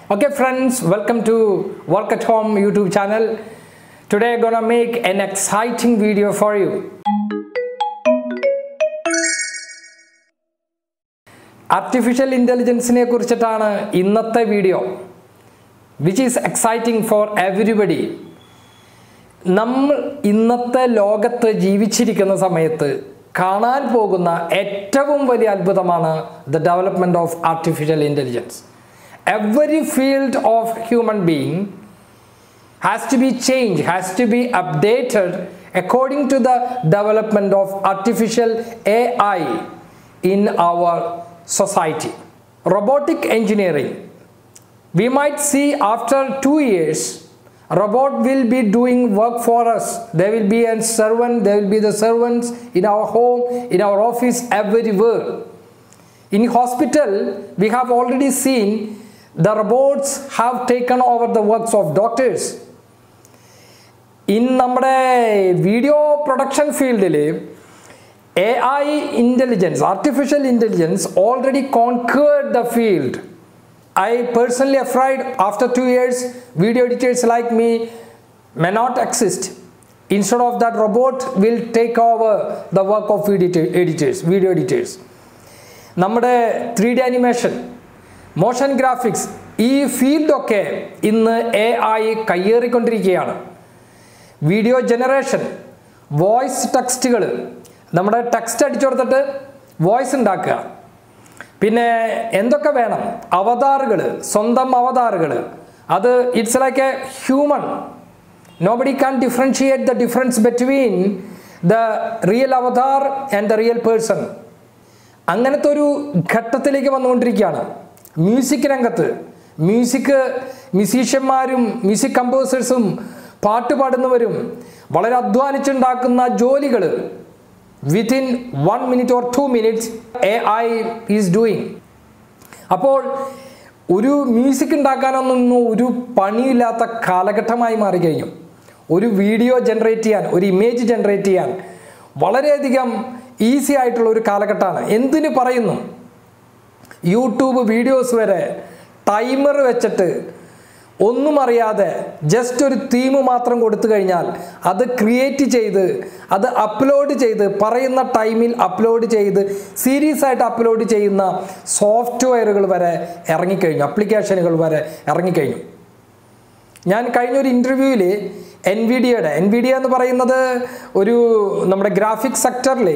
Okay, friends, welcome to Work at Home YouTube channel. Today, I'm gonna make an exciting video for you. Artificial ഇൻ്റലിജൻസിനെ കുറിച്ചിട്ടാണ് ഇന്നത്തെ video which is exciting for everybody നമ്മൾ ഇന്നത്തെ ലോകത്ത് ജീവിച്ചിരിക്കുന്ന സമയത്ത് കാണാൻ പോകുന്ന ഏറ്റവും വലിയ അത്ഭുതമാണ് the development of artificial intelligence every field of human being has to be changed, has to be updated according to the development of artificial AI in our society. Robotic engineering. We might see after two years, robot will be doing work for us. There will be a servant, there will be the servants in our home, in our office, everywhere. In hospital, we have already seen the robots have taken over the works of doctors. In നമ്മുടെ video production ഫീൽഡിൽ A I intelligence artificial intelligence already conquered the field I personally afraid after two years video editors like me may not exist instead of that robot will take over the work of editors video editors നമ്മുടെ three D animation motion graphics ഈ ഫീൽഡൊക്കെ ഇന്ന് A I കയ്യേറിക്കൊണ്ടിരിക്കുകയാണ് video generation voice ടെക്സ്റ്റുകൾ നമ്മുടെ text അടിച്ചു കൊടുത്തിട്ട് voice ഉണ്ടാക്കുക പിന്നെ എന്തൊക്കെ വേണം അവതാറുകൾ സ്വന്തം അവതാറുകൾ അത് it's like a human nobody can differentiate the difference between the real avatar and the real person അങ്ങനത്തെ ഒരു ഘട്ടത്തിലേക്ക് വന്നുകൊണ്ടിരിക്കുകയാണ് മ്യൂസിക് രംഗത്ത് മ്യൂസിക് മ്യൂസീഷ്യന്മാരും മ്യൂസിക് കമ്പോസേഴ്സും പാട്ട് പാടുന്നവരും വളരെ അധ്വാനിച്ചുണ്ടാക്കുന്ന ജോലികൾ within one minute or two minutes A I is doing അപ്പോൾ ഒരു മ്യൂസിക് ഉണ്ടാക്കാനൊന്നും ഒരു പണിയില്ലാത്ത കാലഘട്ടമായി മാറിക്കഴിഞ്ഞു ഒരു വീഡിയോ ജനറേറ്റ് ചെയ്യാൻ ഒരു ഇമേജ് ജനറേറ്റ് ചെയ്യാൻ വളരെയധികം ഈസി ആയിട്ടുള്ള ഒരു കാലഘട്ടമാണ് എന്തിന് പറയുന്നു യൂട്യൂബ് വീഡിയോസ് വരെ ടൈമർ വെച്ചിട്ട് ഒന്നും അറിയാതെ ജസ്റ്റ് ഒരു തീം മാത്രം കൊടുത്തു കഴിഞ്ഞാൽ അത് ക്രിയേറ്റ് ചെയ്ത് അത് അപ്ലോഡ് ചെയ്ത് പറയുന്ന ടൈമിൽ അപ്ലോഡ് ചെയ്ത് സീരീസ് ആയിട്ട് അപ്ലോഡ് ചെയ്യുന്ന സോഫ്റ്റ്വെയറുകൾ വരെ ഇറങ്ങിക്കഴിഞ്ഞു അപ്ലിക്കേഷനുകൾ വരെ ഇറങ്ങിക്കഴിഞ്ഞു ഞാൻ കഴിഞ്ഞൊരു ഇൻ്റർവ്യൂവിൽ എൻ വി ഡിയുടെ എൻ വി ഡി എന്ന് പറയുന്നത് ഒരു നമ്മുടെ ഗ്രാഫിക്സ് സെക്ടറിൽ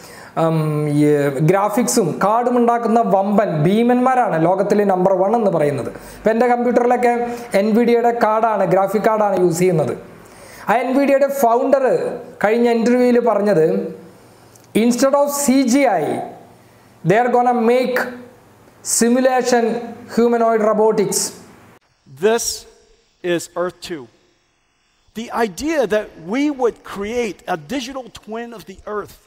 ഗ്രാഫിക്സും കാർഡും ഉണ്ടാക്കുന്ന വമ്പൻ ഭീമന്മാരാണ് ലോകത്തിലെ നമ്പർ വൺ എന്ന് പറയുന്നത് ഇപ്പം എൻ്റെ കമ്പ്യൂട്ടറിലൊക്കെ എൻ വി ഡിയുടെ കാർഡാണ് ഗ്രാഫിക് കാർഡാണ് യൂസ് ചെയ്യുന്നത് ആ എൻ വി ഡിയുടെ ഫൗണ്ടർ കഴിഞ്ഞ ഇൻ്റർവ്യൂവിൽ പറഞ്ഞത് instead of C G I they are gonna make simulation humanoid robotics This is Earth 2. The idea that we would create a digital twin of the Earth,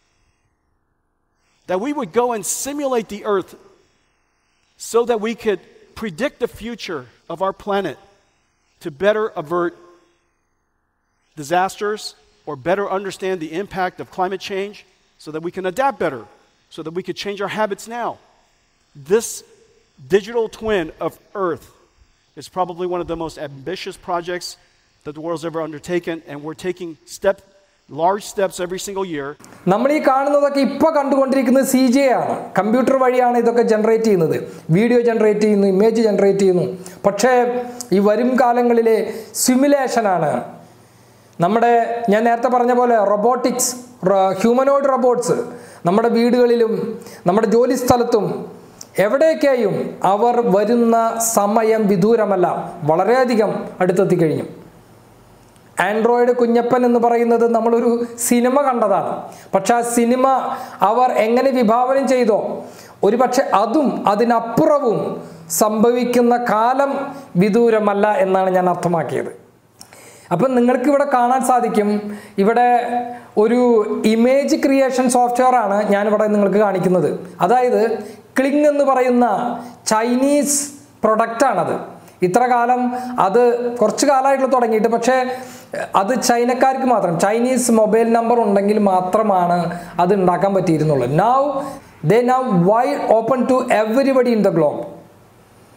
that we would go and simulate the Earth so that we could predict the future of our planet to better avert disasters or better understand the impact of climate change so that we can adapt better, so that we could change our habits now. This digital twin of Earth is probably one of the most ambitious projects that the world's ever undertaken, and we're taking step, large steps every single year. നമ്മൾ ഈ കാണുന്നതൊക്കെ ഇപ്പോൾ കണ്ടുകൊണ്ടിരിക്കുന്നത് C J ആണ് computer വഴിയാണ് ഇതൊക്കെ generate ചെയ്യുന്നത് video generate ചെയ്യുന്നു ഇമേജ് ജനറേറ്റ് ചെയ്യുന്നു പക്ഷേ ഈ വരും കാലങ്ങളിലെ സിമുലേഷനാണ് നമ്മുടെ ഞാൻ നേരത്തെ പറഞ്ഞ പോലെ റൊബോട്ടിക്സ് ഹ്യൂമനോയിഡ് റോബോട്ട്സ് നമ്മുടെ വീടുകളിലും നമ്മുടെ ജോലി സ്ഥലത്തും എവിടെയൊക്കെയും അവർ വരുന്ന സമയം വിദൂരമല്ല വളരെയധികം അടുത്തെത്തി കഴിഞ്ഞു ആൻഡ്രോയിഡ് കുഞ്ഞപ്പൻ എന്ന് പറയുന്നത് നമ്മളൊരു സിനിമ കണ്ടതാണ് പക്ഷെ ആ സിനിമ അവർ എങ്ങനെ വിഭാവനം ചെയ്തോ ഒരു പക്ഷെ അതും അതിനപ്പുറവും സംഭവിക്കുന്ന കാലം വിദൂരമല്ല എന്നാണ് ഞാൻ അർത്ഥമാക്കിയത് അപ്പം നിങ്ങൾക്ക് ഇവിടെ കാണാൻ സാധിക്കും ഇവിടെ ഒരു ഇമേജ് ക്രിയേഷൻ സോഫ്റ്റ്വെയർ ആണ് ഞാനിവിടെ നിങ്ങൾക്ക് കാണിക്കുന്നത് അതായത് ക്ലിങ് എന്ന് പറയുന്ന ചൈനീസ് പ്രൊഡക്റ്റാണത് ഇത്ര കാലം അത് കുറച്ച് കാലമായിട്ടുള്ള തുടങ്ങിയിട്ട് പക്ഷേ അത് ചൈനക്കാർക്ക് മാത്രം ചൈനീസ് മൊബൈൽ നമ്പർ ഉണ്ടെങ്കിൽ മാത്രമാണ് അത് ഉണ്ടാക്കാൻ പറ്റിയിരുന്നുള്ളൂ now they now why open to everybody in the globe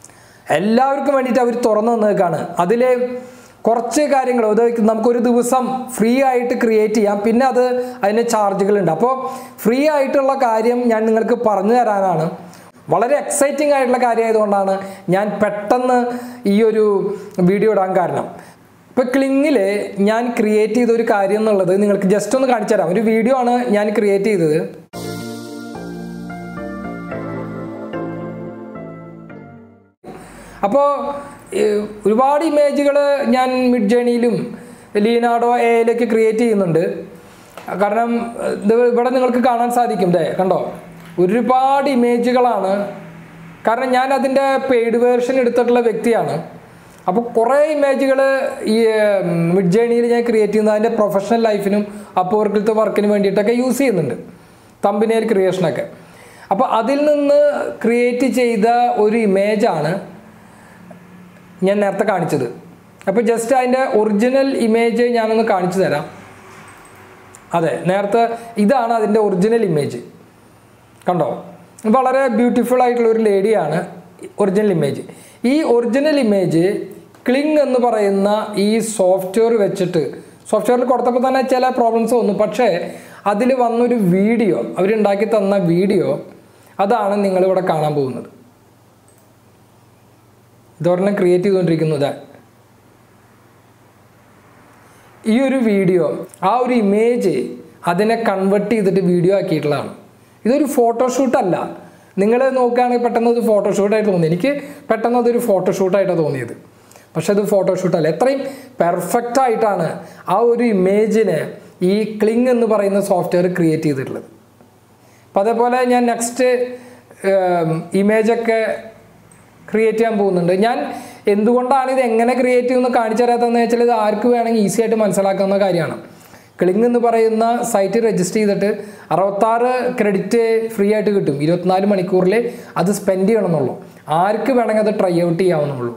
എല്ലാവർക്കും വേണ്ടിയിട്ട് അവർ തുറന്നു തന്നേക്കാണ് അതിൽ കുറച്ച് കാര്യങ്ങൾ അത് നമുക്കൊരു ദിവസം ഫ്രീ ആയിട്ട് ക്രിയേറ്റ് ചെയ്യാം പിന്നെ അത് അതിന് ചാർജുകളുണ്ട് അപ്പോൾ ഫ്രീ ആയിട്ടുള്ള കാര്യം ഞാൻ നിങ്ങൾക്ക് പറഞ്ഞു തരാനാണ് വളരെ എക്സൈറ്റിംഗ് ആയിട്ടുള്ള കാര്യമായതുകൊണ്ടാണ് ഞാൻ പെട്ടെന്ന് ഈ ഒരു വീഡിയോ ഇടാൻ കാരണം ഇപ്പോൾ ക്ലിങ്ങിൽ ഞാൻ ക്രിയേറ്റ് ചെയ്ത ഒരു കാര്യം എന്നുള്ളത് നിങ്ങൾക്ക് ജസ്റ്റ് ഒന്ന് കാണിച്ചു തരാം ഒരു വീഡിയോ ആണ് ഞാൻ ക്രിയേറ്റ് ചെയ്തത് അപ്പോൾ ഒരുപാട് ഇമേജുകൾ ഞാൻ മിഡ് ജേണിയിലും ലീനാഡോ എയിലേക്ക് ക്രിയേറ്റ് ചെയ്യുന്നുണ്ട് കാരണം ഇത് ഇവിടെ നിങ്ങൾക്ക് കാണാൻ സാധിക്കും ദേ കണ്ടോ ഒരുപാട് ഇമേജുകളാണ് കാരണം ഞാൻ അതിൻ്റെ പെയ്ഡ് വേർഷൻ എടുത്തിട്ടുള്ള വ്യക്തിയാണ് അപ്പോൾ കുറേ ഇമേജുകൾ ഈ മിഡ് ജേണിയിൽ ഞാൻ ക്രിയേറ്റ് ചെയ്യുന്നത് അതിൻ്റെ പ്രൊഫഷണൽ ലൈഫിനും അപ്പോൾ വർക്കിലത്തെ വർക്കിന് വേണ്ടിയിട്ടൊക്കെ യൂസ് ചെയ്യുന്നുണ്ട് തമ്പിനേൽ ക്രിയേഷനൊക്കെ അപ്പോൾ അതിൽ നിന്ന് ക്രിയേറ്റ് ചെയ്ത ഒരു ഇമേജാണ് ഞാൻ നേരത്തെ കാണിച്ചത് അപ്പോൾ ജസ്റ്റ് അതിൻ്റെ ഒറിജിനൽ ഇമേജ് ഞാനൊന്ന് കാണിച്ചു തരാം അതെ നേരത്തെ ഇതാണ് അതിൻ്റെ ഒറിജിനൽ ഇമേജ് കണ്ടോ വളരെ ബ്യൂട്ടിഫുൾ ആയിട്ടുള്ള ഒരു ലേഡിയാണ് ഒറിജിനൽ ഇമേജ് ഈ ഒറിജിനൽ ഇമേജ് ക്ലിങ് എന്ന് പറയുന്ന ഈ സോഫ്റ്റ്വെയർ വെച്ചിട്ട് സോഫ്റ്റ്വെയറിൽ കൊടുത്തപ്പോൾ തന്നെ ചില പ്രോബ്ലംസ് വന്നു പക്ഷേ അതിൽ വന്നൊരു വീഡിയോ അവരുണ്ടാക്കി തന്ന വീഡിയോ അതാണ് നിങ്ങളിവിടെ കാണാൻ പോകുന്നത് ഇതൊരെണ്ണം ക്രിയേറ്റ് ചെയ്തുകൊണ്ടിരിക്കുന്നത് ഈ ഒരു വീഡിയോ ആ ഒരു ഇമേജ് അതിനെ കൺവെർട്ട് ചെയ്തിട്ട് വീഡിയോ ആക്കിയിട്ടുള്ളതാണ് ഇതൊരു ഫോട്ടോഷൂട്ട് അല്ല നിങ്ങൾ നോക്കുകയാണെങ്കിൽ പെട്ടെന്ന് അത് ഫോട്ടോഷൂട്ടായിട്ട് തോന്നി എനിക്ക് പെട്ടെന്ന് അതൊരു ഫോട്ടോഷൂട്ടായിട്ടാണ് തോന്നിയത് പക്ഷെ അത് ഫോട്ടോഷൂട്ട് അല്ല എത്രയും പെർഫെക്റ്റ് ആയിട്ടാണ് ആ ഒരു ഇമേജിനെ ഈ ക്ലിങ് എന്ന് പറയുന്ന സോഫ്റ്റ്വെയർ ക്രിയേറ്റ് ചെയ്തിട്ടുള്ളത് അപ്പം അതേപോലെ ഞാൻ നെക്സ്റ്റ് ഇമേജൊക്കെ ക്രിയേറ്റ് ചെയ്യാൻ പോകുന്നുണ്ട് ഞാൻ എന്തുകൊണ്ടാണ് ഇത് എങ്ങനെ ക്രിയേറ്റ് ചെയ്യുമെന്ന് കാണിച്ചു തരാത്തതെന്ന് വെച്ചാൽ ഇത് ആർക്ക് വേണമെങ്കിൽ ഈസി ആയിട്ട് മനസ്സിലാക്കാവുന്ന കാര്യമാണ് ക്ലിങ് എന്ന് പറയുന്ന സൈറ്റ് രജിസ്റ്റർ ചെയ്തിട്ട് അറുപത്താറ് ക്രെഡിറ്റ് ഫ്രീ ആയിട്ട് കിട്ടും ഇരുപത്തിനാല് മണിക്കൂറിൽ അത് സ്പെൻഡ് ചെയ്യണമെന്നുള്ളൂ ആർക്ക് വേണമെങ്കിൽ അത് ട്രൈ ഔട്ട് ചെയ്യാവുന്നുള്ളൂ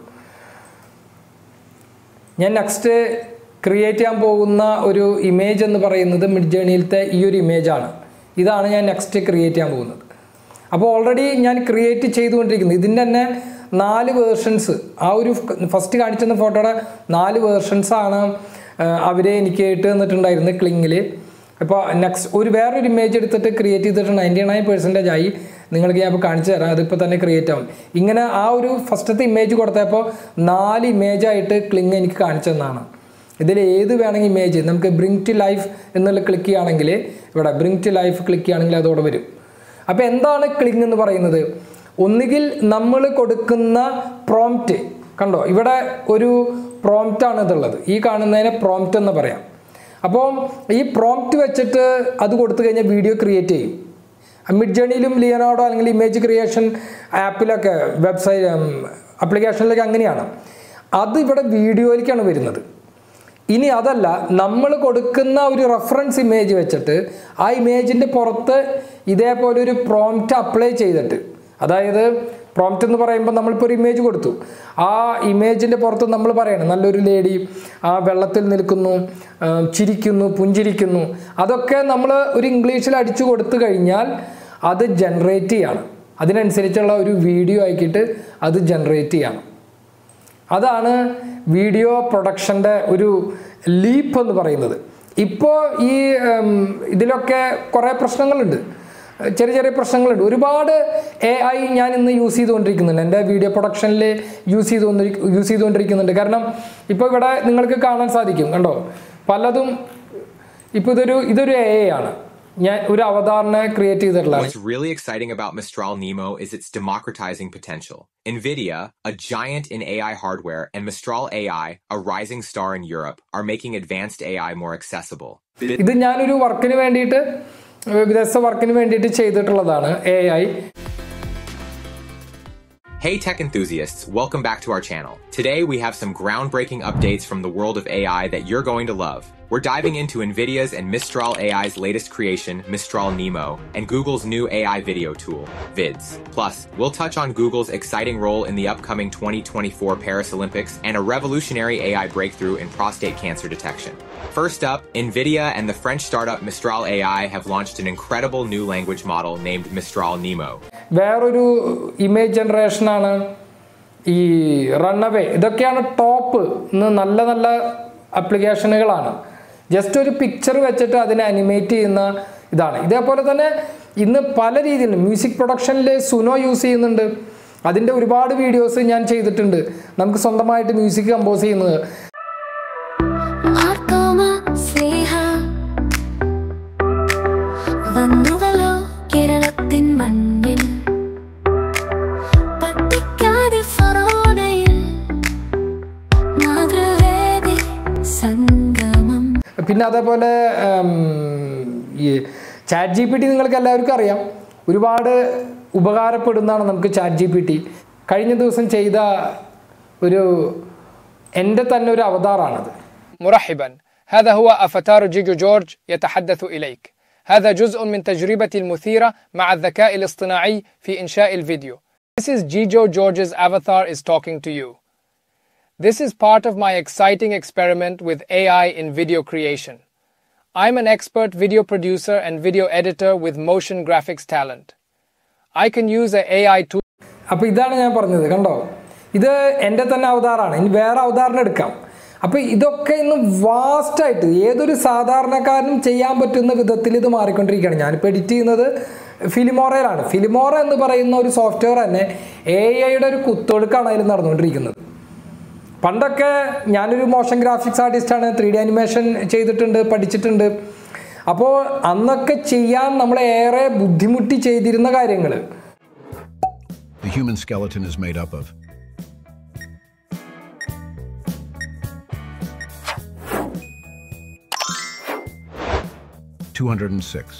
ഞാൻ നെക്സ്റ്റ് ക്രിയേറ്റ് ചെയ്യാൻ പോകുന്ന ഒരു ഇമേജ് എന്ന് പറയുന്നത് മിഡ് ജേണിയിലത്തെ ഈ ഒരു ഇമേജാണ് ഇതാണ് ഞാൻ നെക്സ്റ്റ് ക്രിയേറ്റ് ചെയ്യാൻ പോകുന്നത് അപ്പോൾ ഓൾറെഡി ഞാൻ ക്രിയേറ്റ് ചെയ്തുകൊണ്ടിരിക്കുന്നത് ഇതിൻ്റെ തന്നെ നാല് വേർഷൻസ് ആ ഒരു ഫസ്റ്റ് കാണിച്ചെന്ന ഫോട്ടോയുടെ നാല് വേർഷൻസാണ് അവരെ എനിക്ക് ഇട്ട് തന്നിട്ടുണ്ടായിരുന്നത് ക്ലിങ്ങിൽ അപ്പോൾ നെക്സ്റ്റ് ഒരു വേറൊരു ഇമേജ് എടുത്തിട്ട് ക്രിയേറ്റ് ചെയ്തിട്ട് നയൻറ്റി നയൻ പെർസെൻറ്റേജ് ആയി നിങ്ങൾക്ക് ഞാൻ ഇപ്പോൾ കാണിച്ചു തരാം അതിപ്പോൾ തന്നെ ക്രിയേറ്റ് ആവും ഇങ്ങനെ ആ ഒരു ഫസ്റ്റത്തെ ഇമേജ് കൊടുത്തപ്പോൾ നാല് ഇമേജായിട്ട് ക്ലിങ് എനിക്ക് കാണിച്ചു തന്നതാണ് ഇതിൽ ഏത് വേണമെങ്കിൽ ഇമേജ് നമുക്ക് ബ്രിങ് ടു ലൈഫ് എന്നുള്ള ക്ലിക്ക് ചെയ്യുകയാണെങ്കിൽ ഇവിടെ ബ്രിങ് ടു ലൈഫ് ക്ലിക്ക് ചെയ്യുകയാണെങ്കിൽ അതോടെ വരും അപ്പോൾ എന്താണ് ക്ലിങ് എന്ന് പറയുന്നത് ഒന്നുകിൽ നമ്മൾ കൊടുക്കുന്ന പ്രോംപ്റ്റ് കണ്ടോ ഇവിടെ ഒരു പ്രോംപ്റ്റ് ആണ് ഇതുള്ളത് ഈ കാണുന്നതിനെ പ്രോംപ്റ്റ് എന്ന് പറയാം അപ്പോൾ ഈ പ്രോംപ്റ്റ് വെച്ചിട്ട് അത് കൊടുത്തു കഴിഞ്ഞാൽ വീഡിയോ ക്രിയേറ്റ് ചെയ്യും മിഡ് ജേണിയിലും ലിയനാർഡോ അല്ലെങ്കിൽ ഇമേജ് ക്രിയേഷൻ ആപ്പിലൊക്കെ വെബ്സൈറ്റ് ആപ്ലിക്കേഷനിലൊക്കെ അങ്ങനെയാണ് അത് ഇവിടെ വീഡിയോയിലേക്കാണ് വരുന്നത് ഇനി അതല്ല നമ്മൾ കൊടുക്കുന്ന ഒരു റെഫറൻസ് ഇമേജ് വെച്ചിട്ട് ആ ഇമേജിൻ്റെ പുറത്ത് ഇതേപോലെ ഒരു പ്രോംപ്റ്റ് അപ്ലൈ ചെയ്തിട്ട് അതായത് പ്രോംപ്റ്റ് എന്ന് പറയുമ്പോൾ നമ്മളിപ്പോൾ ഒരു ഇമേജ് കൊടുത്തു ആ ഇമേജിൻ്റെ പുറത്ത് നമ്മൾ പറയണം നല്ലൊരു ലേഡി ആ വെള്ളത്തിൽ നിൽക്കുന്നു ആ, ചിരിക്കുന്നു പുഞ്ചിരിക്കുന്നു അതൊക്കെ നമ്മൾ ഒരു ഇംഗ്ലീഷിൽ അടിച്ചു കൊടുത്തു കഴിഞ്ഞാൽ അത് ജനറേറ്റ് ചെയ്യണം അതിനനുസരിച്ചുള്ള ഒരു വീഡിയോ ആക്കിയിട്ട് അത് ജനറേറ്റ് ചെയ്യണം അതാണ് വീഡിയോ പ്രൊഡക്ഷൻ്റെ ഒരു ലീപ്പ് എന്ന് പറയുന്നത് ഇപ്പോൾ ഈ ഉം, ഇതിലൊക്കെ കുറേ പ്രശ്നങ്ങളുണ്ട് ചെറിയ ചെറിയ പ്രശ്നങ്ങളുണ്ട് ഒരുപാട് എ ഐ ഞാൻ ഇന്ന് യൂസ് ചെയ്തുകൊണ്ടിരിക്കുന്നുണ്ട് എൻ്റെ വീഡിയോ പ്രൊഡക്ഷനിൽ യൂസ് ചെയ്തുകൊണ്ടിരി യൂസ് ചെയ്തുകൊണ്ടിരിക്കുന്നുണ്ട് കാരണം ഇപ്പോൾ ഇവിടെ നിങ്ങൾക്ക് കാണാൻ സാധിക്കും കണ്ടോ പലതും ഇപ്പോൾ ഇതൊരു ഇതൊരു എ ഐ ആണ് ഞാൻ ഒരു അവതാറിനെ ക്രിയേറ്റ് ചെയ്തിട്ടുള്ളതാണ് What's really exciting about Mistral Nemo is its democratizing potential. NVIDIA, a giant in AI hardware, and Mistral AI, a rising star in Europe, are making advanced AI more accessible. ഇത് ഞാനൊരു വർക്കിന് വേണ്ടിയിട്ട് ഏഹ് വിദേശ വർക്കിന് വേണ്ടിയിട്ട് ചെയ്തിട്ടുള്ളതാണ് A I Hey tech enthusiasts, welcome back to our channel. Today we have some groundbreaking updates from the world of AI that you're going to love. We're diving into NVIDIA's and Mistral AI's latest creation, Mistral Nemo, and Google's new AI video tool, Vids. Plus, we'll touch on Google's exciting role in the upcoming 2024 Paris Olympics and a revolutionary AI breakthrough in prostate cancer detection. First up, NVIDIA and the French startup Mistral AI have launched an incredible new language model named Mistral Nemo. വേറൊരു image ജനറേഷനാണ് ഈ Runway ഇതൊക്കെയാണ് top ഇന്ന് നല്ല നല്ല ആപ്ലിക്കേഷനുകളാണ് just ഒരു picture വെച്ചിട്ട് അതിനെ അനിമേറ്റ് ചെയ്യുന്ന ഇതാണ് ഇതേപോലെ തന്നെ ഇന്ന് പല രീതിയിൽ മ്യൂസിക് പ്രൊഡക്ഷനിൽ സുനോ യൂസ് ചെയ്യുന്നുണ്ട് അതിൻ്റെ ഒരുപാട് വീഡിയോസ് ഞാൻ ചെയ്തിട്ടുണ്ട് നമുക്ക് സ്വന്തമായിട്ട് മ്യൂസിക് കമ്പോസ് ചെയ്യുന്നത് ആർക്കോമ സ്നേഹ വന്നുവല്ലോ കേരളത്തിൻ മണ്ണിൽ പട്ടിക്കാതെ ഫറോനയിൽ മാതൃവേദി സംഗമം പിന്നെ അതേപോലെ ഉം, ഈ ചാറ്റ് ജി പി ടി നിങ്ങൾക്ക് എല്ലാവർക്കും അറിയാം ഒരുപാട് ഉപകാരപ്പെടുന്നതാണ് നമുക്ക് ചാറ്റ് ജി പി ടി കഴിഞ്ഞ ദിവസം ചെയ്ത ഒരു എൻ്റെ തന്നെ ഒരു അവതാറാണത് مرحبا هذا هو أفاتار جيجو جورج يتحدث إليك هذا جزء من تجربتي المثيرة مع الذكاء الاصطناعي في إنشاء الفيديو This is Jijo George's avatar is talking to you. This is part of my exciting experiment with AI in video creation. I'm an expert video producer and video editor with motion graphics talent. I can use a AI tool അപ്പോൾ ഇതാണ് ഞാൻ പറഞ്ഞത് കണ്ടോ ഇത് എൻ്റെ തന്നെ അവതാറാണ് ഇനി വേറെ അവതാറിനെ എടുക്കാം അപ്പോൾ ഇതൊക്കെ ഇന്ന് വാസ്റ്റായിട്ട് ഏതൊരു സാധാരണക്കാരനും ചെയ്യാൻ പറ്റുന്ന വിധത്തിൽ ഇത് മാറിക്കൊണ്ടിരിക്കുകയാണ് ഞാനിപ്പോൾ എഡിറ്റ് ചെയ്യുന്നത് ഫിലിമോറയിലാണ് ഫിലിമോറ എന്ന് പറയുന്ന ഒരു സോഫ്റ്റ്വെയർ തന്നെ എ ഐയുടെ ഒരു കുത്തൊഴുക്കാണ് അതിൽ നടന്നുകൊണ്ടിരിക്കുന്നത് പണ്ടൊക്കെ ഞാനൊരു മോഷൻ ഗ്രാഫിക്സ് ആർട്ടിസ്റ്റാണ് ത്രീ ഡി അനിമേഷൻ ചെയ്തിട്ടുണ്ട് പഠിച്ചിട്ടുണ്ട് അപ്പോൾ അന്നൊക്കെ ചെയ്യാൻ നമ്മൾ ഏറെ ബുദ്ധിമുട്ടി ചെയ്തിരുന്ന കാര്യങ്ങൾ The human skeleton is made up of two hundred and six.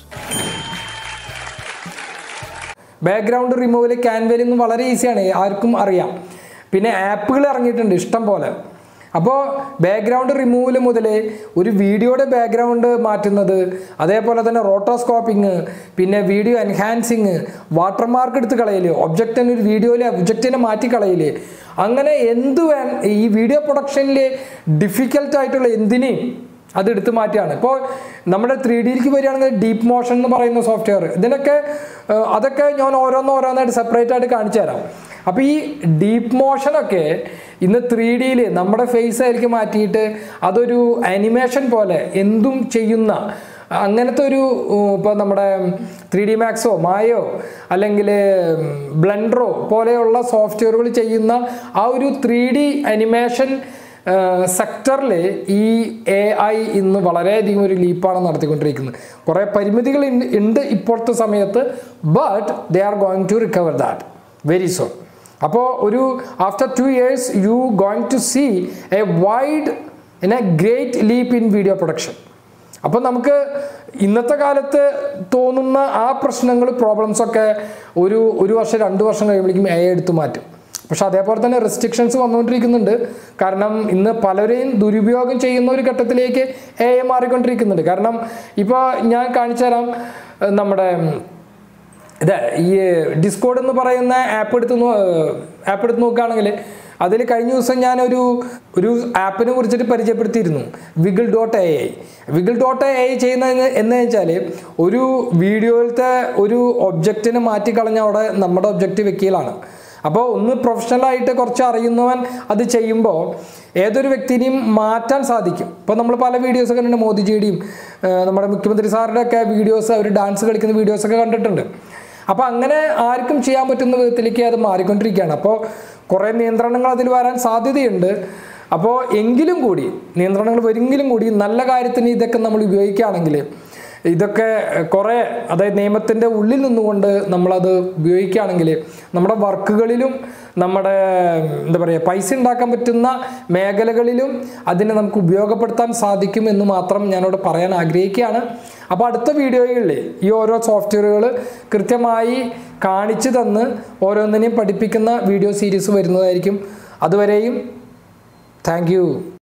Background removal ക്യാൻവയിൽ നിന്ന് വളരെ ഈസിയാണ് ആർക്കും അറിയാം പിന്നെ ആപ്പുകൾ ഇറങ്ങിയിട്ടുണ്ട് ഇഷ്ടം പോലെ അപ്പോൾ ബാക്ക്ഗ്രൗണ്ട് റിമൂവൽ മുതൽ ഒരു വീഡിയോയുടെ ബാക്ക്ഗ്രൗണ്ട് മാറ്റുന്നത് അതേപോലെ തന്നെ റോട്ടോസ്കോപ്പിങ് പിന്നെ വീഡിയോ എൻഹാൻസിങ് വാട്ടർമാർക്ക് എടുത്ത് കളയല് ഒബ്ജക്റ്റിന് ഒരു വീഡിയോയിൽ ഒബ്ജക്റ്റിനെ മാറ്റി കളയല് അങ്ങനെ എന്ത് വേ ഈ വീഡിയോ പ്രൊഡക്ഷനിൽ ഡിഫിക്കൽട്ടായിട്ടുള്ള എന്തിനേയും അത് എടുത്തു മാറ്റിയാണ് ഇപ്പോൾ നമ്മുടെ ത്രീ ഡിയിലേക്ക് വരികയാണെങ്കിൽ ഡീപ്പ് മോഷൻ എന്ന് പറയുന്ന സോഫ്റ്റ്വെയർ ഇതിനൊക്കെ ഏഹ്, അതൊക്കെ ഞാൻ ഓരോന്ന് ഓരോന്നായിട്ട് സെപ്പറേറ്റ് ആയിട്ട് കാണിച്ചു തരാം അപ്പോൾ ഈ ഡീപ്പ് മോഷനൊക്കെ ഇന്ന് ത്രീ ഡിയിൽ നമ്മുടെ ഫേസ് ആയിരിക്കും മാറ്റിയിട്ട് അതൊരു അനിമേഷൻ പോലെ എന്തും ചെയ്യുന്ന അങ്ങനത്തെ ഒരു ഇപ്പോൾ നമ്മുടെ ത്രീ ഡി മാക്സോ മായോ അല്ലെങ്കിൽ ബ്ലെൻഡറോ പോലെയുള്ള സോഫ്റ്റ്വെയറുകൾ ചെയ്യുന്ന ആ ഒരു ത്രീ ഡി അനിമേഷൻ സെക്ടറിൽ ഈ എ ഐ ഇന്ന് വളരെയധികം ഒരു ലീപ്പാണ് നടത്തിക്കൊണ്ടിരിക്കുന്നത് കുറേ പരിമിതികൾ ഉണ്ട് ഉണ്ട് ഇപ്പോഴത്തെ സമയത്ത് but they are going to recover that very soon അപ്പോൾ ഒരു after two years you going to see a wide in a great leap in video production അപ്പോൾ നമുക്ക് ഇന്നത്തെ കാലത്ത് തോന്നുന്ന ആ പ്രശ്നങ്ങൾ പ്രോബ്ലംസ് ഒക്കെ ഒരു ഒരു വർഷം രണ്ട് വർഷം കഴിയുമ്പോഴേക്കും എ എടുത്തു മാറ്റും പക്ഷെ അതേപോലെ തന്നെ റെസ്ട്രിക്ഷൻസ് വന്നുകൊണ്ടിരിക്കുന്നുണ്ട് കാരണം ഇന്ന് പലരെയും ദുരുപയോഗം ചെയ്യുന്ന ഒരു ഘട്ടത്തിലേക്ക് എ മാറിക്കൊണ്ടിരിക്കുന്നുണ്ട് കാരണം ഇപ്പോൾ ഞാൻ കാണിച്ചു തരാം ഏഹ് നമ്മുടെ ഇത് ഈ ഡിസ്കോഡ് എന്ന് പറയുന്ന ആപ്പ് എടുത്ത് ആപ്പ് എടുത്ത് നോക്കുകയാണെങ്കിൽ അതിൽ കഴിഞ്ഞ ദിവസം ഞാനൊരു ഒരു ആപ്പിനെ കുറിച്ചിട്ട് പരിചയപ്പെടുത്തിയിരുന്നു Wiggle dot A I Wiggle dot A I ചെയ്യുന്നത് എന്ന് വെച്ചാൽ ഒരു വീഡിയോയിലത്തെ ഒരു ഒബ്ജക്റ്റിനെ മാറ്റിക്കളഞ്ഞ അവിടെ നമ്മുടെ ഒബ്ജക്റ്റ് വെക്കലാണ് അപ്പോൾ ഒന്ന് പ്രൊഫഷണലായിട്ട് കുറച്ച് അറിയുന്നവൻ അത് ചെയ്യുമ്പോൾ ഏതൊരു വ്യക്തിനെയും മാറ്റാൻ സാധിക്കും ഇപ്പോൾ നമ്മൾ പല വീഡിയോസ് കണ്ടിട്ടുണ്ട് മോദിജിയുടെയും ഏഹ് നമ്മുടെ മുഖ്യമന്ത്രി സാറുടെ ഒക്കെ വീഡിയോസ് അവർ ഡാൻസ് കളിക്കുന്ന വീഡിയോസൊക്കെ കണ്ടിട്ടുണ്ട് അപ്പോൾ അങ്ങനെ ആർക്കും ചെയ്യാൻ പറ്റുന്ന വിധത്തിലേക്ക് അത് മാറിക്കൊണ്ടിരിക്കുകയാണ് അപ്പോൾ കുറേ നിയന്ത്രണങ്ങൾ അതിൽ വരാൻ സാധ്യതയുണ്ട് അപ്പോൾ എങ്കിലും കൂടി നിയന്ത്രണങ്ങൾ വരുമെങ്കിലും കൂടി നല്ല കാര്യത്തിന് ഇതൊക്കെ നമ്മൾ ഉപയോഗിക്കുകയാണെങ്കിൽ ഇതൊക്കെ കുറേ അതായത് നിയമത്തിൻ്റെ ഉള്ളിൽ നിന്നുകൊണ്ട് നമ്മളത് ഉപയോഗിക്കുകയാണെങ്കിൽ നമ്മുടെ വർക്കുകളിലും നമ്മുടെ എന്താ പറയുക പൈസ ഉണ്ടാക്കാൻ പറ്റുന്ന മേഖലകളിലും അതിനെ നമുക്ക് ഉപയോഗപ്പെടുത്താൻ സാധിക്കും എന്ന് മാത്രം ഞാനിവിടെ പറയാൻ ആഗ്രഹിക്കുകയാണ് അപ്പോൾ അടുത്ത വീഡിയോകളിൽ ഈ ഓരോ സോഫ്റ്റ്വെയറുകൾ കൃത്യമായി കാണിച്ചു തന്ന് ഓരോന്നിനെയും പഠിപ്പിക്കുന്ന വീഡിയോ സീരീസ് വരുന്നതായിരിക്കും അതുവരെയും താങ്ക്